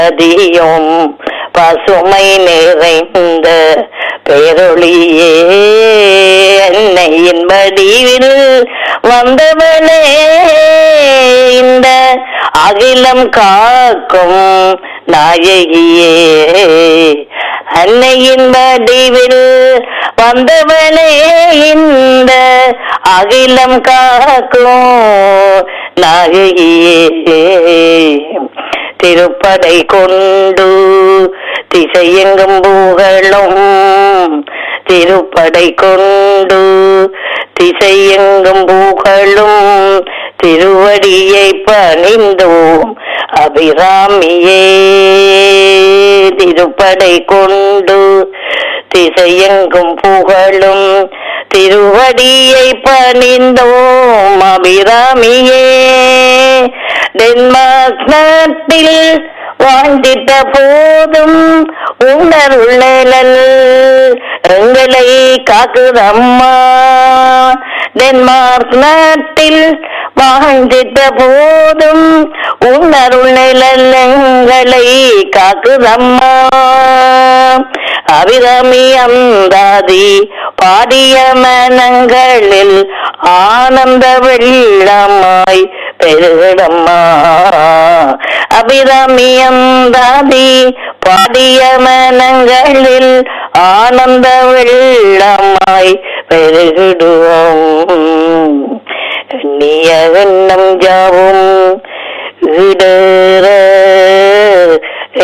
அதியும் பசுமை நிறைந்த பேரொளியே அன்னையின் வடிவில் வந்தவளே இந்த அகிலம் காக்கும் நாயகியே அன்னையின் வடிவில் வந்தவளே இந்த அகிலம் காக்கும் நாயகியே திருப்படை கொண்டு திசையெங்கும் புகழும் திருப்படை கொண்டு திசையெங்கும் புகழும் திருவடியை பணிந்தோம் அபிராமியே திருப்படை கொண்டு திசையெங்கும் புகழும் திருவடியை பணிந்தோம் அபிராமியே டென்மார்க் நாட்டில் வாழ்ந்திட்ட போதும் உணர்வுழல் எங்களை காக்குதம்மா டென்மார்க் நாட்டில் வாழ்ந்திட்ட போதும் உணர்வுழல் எங்களை காக்குதம்மா அபிரமி அந்தாதி பாடிய மனங்களில் ஆனந்த வெள்ளமாய் பெருகிடம்மா அபிராமி அந்தாதி பாடிய மனங்களில் ஆனந்த வெள்ளமாய் பெருகிடுவோம் எண்ணிய எண்ணம் யாவும் ஈடேற